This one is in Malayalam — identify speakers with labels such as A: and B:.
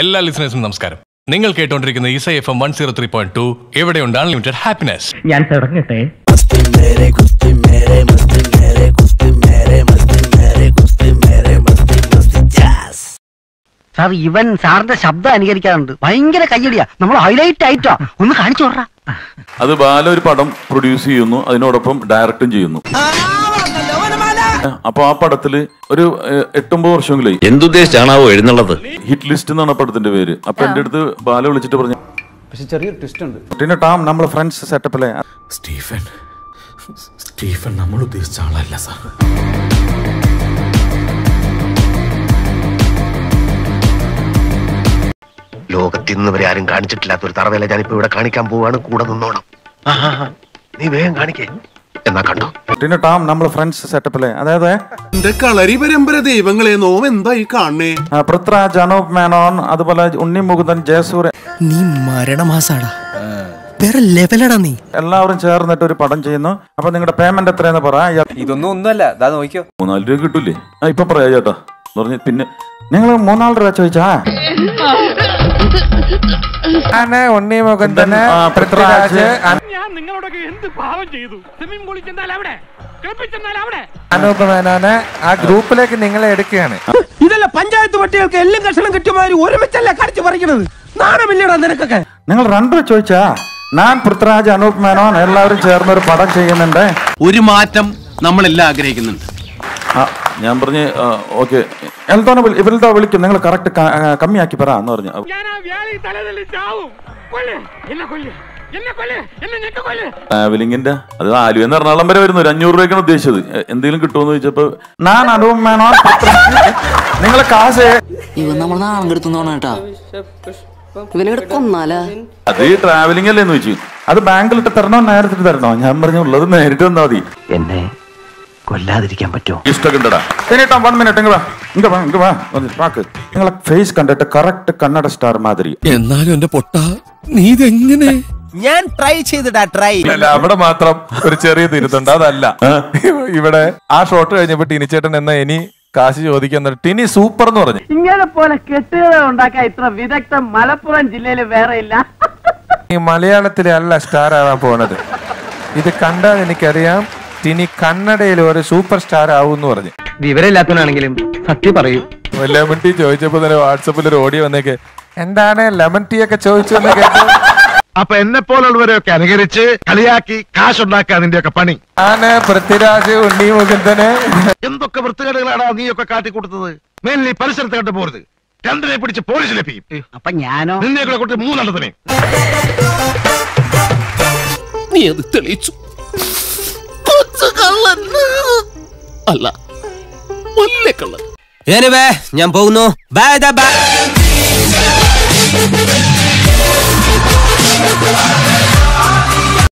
A: എല്ലാ ലിസണേഴ്സിനും നമസ്കാരം നിങ്ങൾ കേട്ടുകൊണ്ടിരിക്കുന്ന Isai F M one zero three point two എവിടെയുണ്ട് അൺലിമിറ്റഡ് ഹാപ്പിനെസ്
B: ഞാൻ തുടങ്ങട്ടെ
C: സാർ ഇവൻ സാറിന്റെ ശബ്ദം അനുകരിക്കാറുണ്ട് ഭയങ്കര കയ്യടിയാ നമ്മൾ ഹൈലൈറ്റ് ആയിട്ടോ ഒന്ന് കാണിച്ചു വിട്രാ
D: അത് ബാല ഒരു പടം പ്രൊഡ്യൂസ് ചെയ്യുന്നു അതിനോടൊപ്പം ഡയറക്റ്റും ചെയ്യുന്നു അപ്പൊ ആ പടത്തില് ഒരു ഏഹ്, എട്ടൊമ്പത് വർഷമെങ്കിലേ
E: എന്തുദ്ദേശിച്ചാണാവോ എഴുന്നള്ളത്
D: ഹിറ്റ് ലിസ്റ്റ് എന്നാണ് ആ പടത്തിന്റെ പേര് അപ്പൊ എന്റെ അടുത്ത് ബാല വിളിച്ചിട്ട് പറഞ്ഞു
F: പക്ഷെ ചെറിയൊരു ട്വിസ്റ്റ് ഉണ്ട്
D: പിന്നെ ടാം നമ്മളെ ഫ്രണ്ട്സ് സെറ്റപ്പിലെ
E: സ്റ്റീഫൻ സ്റ്റീഫൻ നമ്മൾ ഉദ്ദേശിച്ച ആളല്ല സാർ
G: ലോകത്തിൽ നിന്ന് വരെ ആരും കാണിച്ചിട്ടില്ലാത്ത ഒരു തറവേല ഞാനിപ്പോ ഇവിടെ കാണിക്കാൻ പോവാണ് കൂടെ നിന്നോണം ആഹാ, നീ വേഗം കാണിക്കേ എന്നാ കണ്ടോ
D: പിന്നെ ടാം നമ്മളെ ഫ്രണ്ട്സ് സെറ്റപ്പിലെ അതായത്
H: എന്റെ കളരി പരമ്പര ദൈവങ്ങളെ നോം എന്താ ഈ കാണണേ
D: ആ, പൃഥ്വിരാജ് അനൂപ് മേനോൻ അതുപോലെ ഉണ്ണി മുകുന്ദൻ ജയസൂര്യ
I: നീ മരണമാസാടാ വേറെ ലെവലടാ നീ
D: എല്ലാവരും ചേർന്നിട്ട് ഒരു പടം ചെയ്യുന്നു അപ്പൊ നിങ്ങളുടെ പേയ്മെന്റ് എത്രയെന്ന് പറ ഇയാൾ
F: ഇതൊന്നും ഒന്നുമല്ല ഇതാ നോക്കിയോ
D: മൂന്നാല് രൂപ കിട്ടൂലേ ആ ഇപ്പൊ പറയാ ചേട്ടാ എന്ന് പറഞ്ഞ് പിന്നെ നിങ്ങൾ മൂന്നാല് രൂപ ചോദിച്ചാ
F: ഉണ്ണി മുകുന്ദന്
D: ആ, പൃഥ്വിരാജ്
F: അനൂപ് മേനോന് ആ ഗ്രൂപ്പിലേക്ക് നിങ്ങളെ എടുക്കുകയാണ്
B: ഇതല്ല പഞ്ചായത്ത് പട്ടികൾക്ക് എല്ലാം കഷണം കിട്ടിയമാതിരി ഒരുമിച്ചല്ല കടിച്ചു പറിക്കണത് നാണമില്ലടാ നിനക്കൊക്കെ
D: നിങ്ങൾ രണ്ടു രൂപ ചോദിച്ചാ ഞാൻ പൃഥ്വിരാജ് അനൂപ് മേനോൻ എല്ലാവരും ചേർന്ന് ഒരു പടം ചെയ്യുന്നുണ്ട്
H: ഒരു മാറ്റം നമ്മളെല്ലാം ആഗ്രഹിക്കുന്നുണ്ട്
D: ആ, ഞാൻ പറഞ്ഞ് ഓക്കെ എൽത്തോനെ ഇവരിൽതോ വിളിക്കും നിങ്ങൾ കറക്റ്റ് കമ്മിയാക്കി പറ എന്ന് പറഞ്ഞു ട്രാവലിംഗിന്റെ അത് ആലുവെന്ന് എറണാകുളം വരെ വരുന്നു ഒരു അഞ്ഞൂറ് രൂപയ്ക്കാണ് ഉദ്ദേശിച്ചത് എ- എന്തെങ്കിലും കിട്ടുമെന്ന് ചോദിച്ചപ്പോ ഞാൻ അനൂപ് മേനോൻ നിങ്ങളെ കാശ്
I: ഇവൻ നമ്മൾ നാളം കെടുത്തുന്നോണ കേട്ടാ ഇവനെ കൊന്നാലാ
D: അത് ഈ ട്രാവലിംഗ് അല്ലേ എന്ന് ചോദിച്ചു അത് ബാങ്കിലിട്ട് തരണോ നേരത്തെ തരണോ ഞാൻ പറഞ്ഞു ഉള്ളത് നേരിട്ട് തന്നാ മതി
G: എന്നെ കൊല്ലാതിരിക്കാൻ പറ്റുമോ
D: ഇഷ്ടമൊക്കെ ഉണ്ടടാ പിന്നിട്ടോ വൺ മിനിറ്റ് ഇങ്ങ വാ ഇങ്ങ വാ ഇങ്ങ വാ വന്ന് വാക്ക് നിങ്ങളെ ഫേസ് കണ്ടിട്ട് കറക്റ്റ് കന്നഡ സ്റ്റാർ മാതിരി
I: എന്നാലും എന്റെ പൊട്ട നീ ഇതെങ്ങനെ
B: ഞാൻ ട്രൈ ചെയ്തിടാ ട്രൈ
J: അല്ല അവിടെ മാത്രം ഒരു ചെറിയ തിരുത്തുണ്ട് അതല്ല ഇവിടെ ആ ഷോട്ട് കഴിഞ്ഞപ്പോ ടിനിച്ചേട്ടൻ എന്നാ ഇനി കാശ് ചോദിക്കുന്ന ടിനി സൂപ്പർ എന്ന് പറഞ്ഞു
C: ഇങ്ങനെ പോലെ കെട്ടുകഥ ഉണ്ടാക്കാൻ ഇത്ര വിദഗ്ധം മലപ്പുറം ജില്ലയിൽ വേറെ ഇല്ല
F: ഈ മലയാളത്തിലെ അല്ല സ്റ്റാർ ആവാൻ പോണത് ഇത് കണ്ടാൽ എനിക്കറിയാം ടിനി കന്നഡയിൽ ഒരു സൂപ്പർ സ്റ്റാർ ആവും എന്ന് പറഞ്ഞു
C: വിവരമില്ലാത്തവനാണെങ്കിലും സത്യം പറയൂ
J: ലെമൺ ടീ ചോദിച്ചപ്പോ തന്നെ വാട്സപ്പിൽ ഒരു ഓഡിയോ വന്നേക്ക്
F: എന്താണ് ലെമൺ ടീ ഒക്കെ ചോദിച്ചു എന്ന് കേട്ടു
G: അപ്പൊ എന്നെ പോലുള്ളവരെയൊക്കെ അനുകരിച്ച് കളിയാക്കി കാശുണ്ടാക്കുക നിന്റെയൊക്കെ പണി
F: ആണ് പൃഥ്വിരാജ് ഉണ്ണി മുകുന്ദന്
G: എന്തൊക്കെ വൃത്തികേടുകളാണ് നീയൊക്കെ കാട്ടിക്കൂട്ടുന്നത് മേലിൽ ഈ പരിസരത്ത് കണ്ടു പോരുത് രണ്ടിനെ പിടിച്ച് പോലീസിലെത്തിയും
C: അപ്പൊ ഞാനോ
G: നിന്നെയൊക്കെ കൂട്ടി മൂന്നെണ്ണത്തിനെ
I: നീ അത് തെളിയിച്ചു അല്ല ഒല്ലേ കള്ളൻ
B: ഞാൻ പോകുന്നു ബൈ ബൈ